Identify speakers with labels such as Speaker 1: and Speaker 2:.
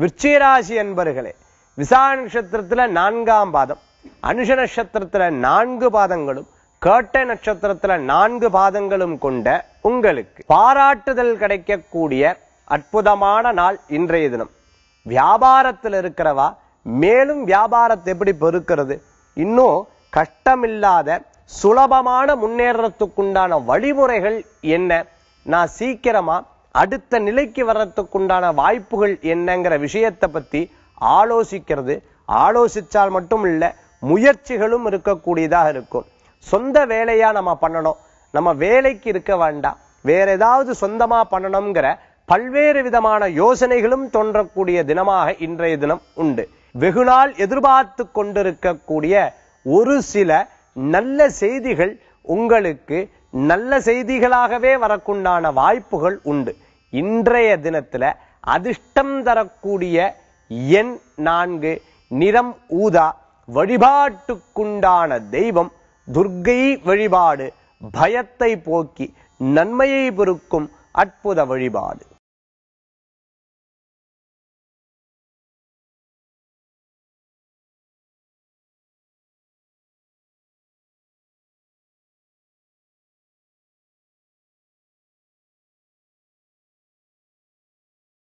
Speaker 1: விருச்சிகராசி அன்பர்களே விசா நட்சத்திரத்துல நான்காம் பாதம் அனுஷ நட்சத்திரத்துல நான்கு பாதங்களும் கேட்டை நட்சத்திரத்துல நான்கு பாதங்களும் கொண்ட உங்களுக்கு பாராட்டுதல் கிடைக்கக்கூடிய அற்புதமான நாள் இன்றைய தினம் வியாபாரத்தில் இருக்கிறவா மேலும் வியாபாரத்தை எப்படி பெருக்கிறது இன்னும் கஷ்டமில்லாத சுலபமான முன்னேறத்துக்குண்டான வழிமுறைகள் என்ன நான் சீக்கிரமா அடுத்த நிலைக்கு வர்றதுக்குண்டான வாய்ப்புகள் என்னங்கிற விஷயத்தை பத்தி ஆலோசிக்கிறது ஆலோசிச்சால் மட்டும் இல்ல முயற்சிகளும் இருக்கக்கூடியதாக இருக்கும் சொந்த வேலையா நம்ம பண்ணணும் நம்ம வேலைக்கு இருக்க வேண்டாம் வேற ஏதாவது சொந்தமா பண்ணணுங்கிற பல்வேறு விதமான யோசனைகளும் தோன்றக்கூடிய தினமாக இன்றைய தினம் உண்டு வெகுநாள் எதிர்பார்த்து கொண்டிருக்கக்கூடிய ஒரு சில நல்ல செய்திகள் உங்களுக்கு நல்ல செய்திகளாகவே வரக்குண்டான வாய்ப்புகள் உண்டு இன்றைய தினத்துல அதிர்ஷ்டம் தரக்கூடிய எண் நான்கு நிறம் ஊதா வழிபாட்டுக்குண்டான தெய்வம் துர்க்கை வழிபாடு பயத்தை போக்கி நன்மையை பெருக்கும் அற்புத வழிபாடு